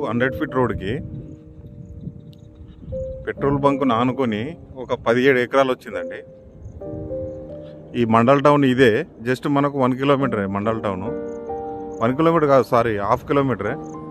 hundred feet రోడ్కి petrol bunk ఆనుకొని ఒక పదిహేడు ఎకరాలు వచ్చిందండి ఈ మండల్ టౌన్ ఇదే జస్ట్ మనకు వన్ కిలోమీటరే మండల్ టౌన్ వన్ కిలోమీటర్ కాదు సారీ హాఫ్ కిలోమీటరే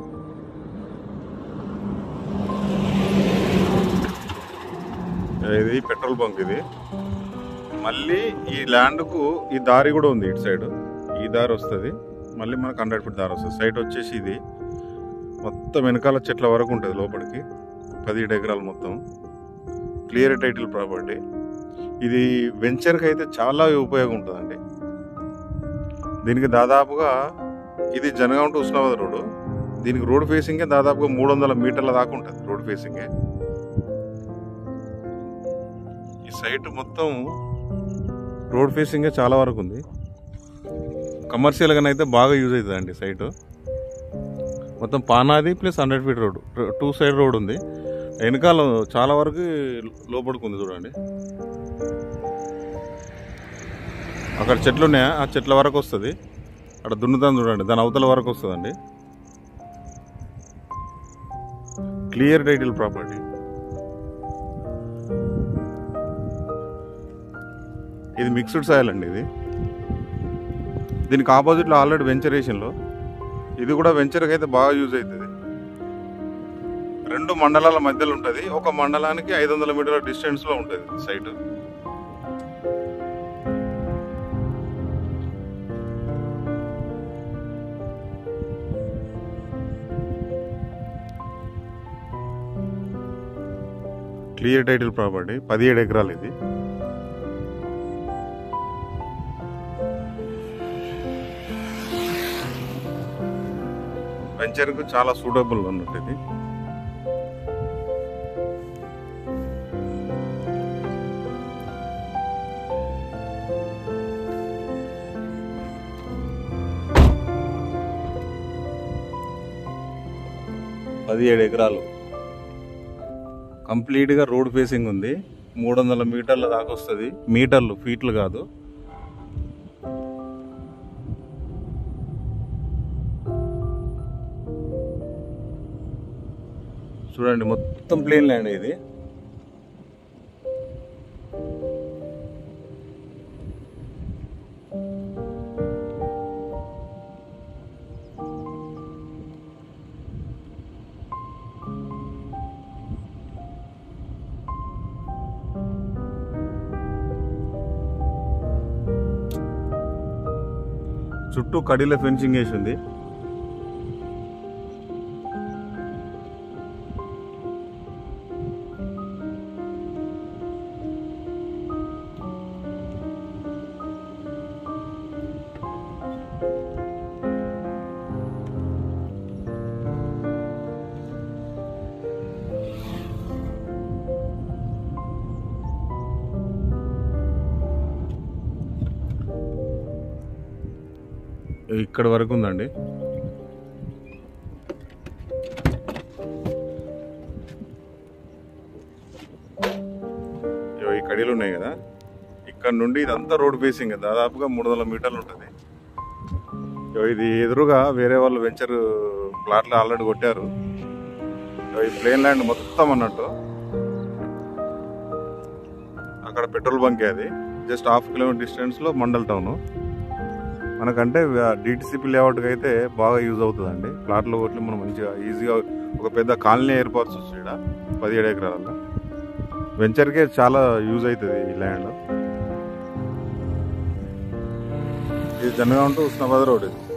ఇది పెట్రోల్ బంక్ ఇది మళ్ళీ ఈ ల్యాండ్కు ఈ దారి కూడా ఉంది ఇటు సైడ్ ఈ దారి వస్తుంది మళ్ళీ మనకు హండ్రెడ్ ఫీట్ దారి వస్తుంది సైట్ వచ్చేసి ఇది మొత్తం వెనకాల చెట్ల వరకు ఉంటుంది లోపలికి పదిహేడు ఎకరాలు మొత్తం క్లియర్ టైటిల్ ప్రాపర్టీ ఇది వెంచర్కి అయితే చాలా ఉపయోగం ఉంటుందండి దీనికి దాదాపుగా ఇది జనగాం టు ఉస్నాబాద్ రోడ్ దీనికి రోడ్ ఫేసింగే దాదాపుగా మూడు వందల మీటర్ల దాకా ఉంటుంది రోడ్ ఫేసింగే ఈ సైట్ మొత్తం రోడ్ ఫేసింగే చాలా వరకు ఉంది కమర్షియల్గానైతే బాగా యూజ్ అవుతుంది అండి సైటు మొత్తం పానాది plus hundred feet road two side road ఉంది వెనకాల చాలా వరకు లోపలికి ఉంది చూడండి అక్కడ చెట్లు ఉన్నాయా ఆ చెట్ల వరకు వస్తుంది అక్కడ దున్నుతాను చూడండి దాని అవతల వరకు వస్తుందండి క్లియర్ టైటిల్ ప్రాపర్టీ ఇది మిక్స్డ్ సాయిల్ అండి ఇది దీనికి ఆపోజిట్లో ఆల్రెడీ వెంచరేషన్లో ఇది కూడా వెంచర్కి అయితే బాగా యూజ్ అవుతుంది రెండు మండలాల మధ్యలో ఉంటుంది ఒక మండలానికి ఐదు వందల మీటర్ల డిస్టెన్స్లో ఉంటుంది సైట్ క్లియర్ టైటిల్ ప్రాపర్టీ పదిహేడు ఎకరాలు ఇది వెంచర్కు చాలా సూటబుల్ అన్నట్టు ఇది పదిహేడు ఎకరాలు కంప్లీట్గా రోడ్ ఫేసింగ్ ఉంది మూడు వందల మీటర్ల దాకా వస్తుంది మీటర్లు ఫీట్లు కాదు చూడండి మొత్తం ప్లేన్ ల్యాండ్ ఇది చుట్టూ కడీల ఫెన్సింగ్ వేసి ఉంది ఇక్కడ వరకు ఉందండి ఇగో ఈ కడీలు ఉన్నాయి కదా ఇక్కడ నుండి ఇదంతా రోడ్ ఫేసింగ్ దాదాపుగా మూడు వందల మీటర్లు ఉంటుంది ఇగో ఇది ఎదురుగా వేరే వాళ్ళు వెంచర్ ప్లాట్లు ఆల్రెడీ కొట్టారు ఇగో ఈ ప్లేన్ ల్యాండ్ మొత్తం అన్నట్టు అక్కడ పెట్రోల్ బంకే అది జస్ట్ హాఫ్ కిలోమీటర్ డిస్టెన్స్లో మండల్ టౌన్ మనకంటే డిటిసిపి లేఅవుట్కి అయితే బాగా యూజ్ అవుతుందండి ప్లాట్లో కొట్లు మనం మంచిగా ఈజీగా ఒక పెద్ద కాలనీ ఏర్పరచవచ్చు ఇక్కడ పదిహేడు ఎకరాలలో వెంచర్కే చాలా యూజ్ అవుతుంది ఈ ల్యాండ్ ఇది జనగాం టు ఉస్నాబాద్ రోడ్ ఇది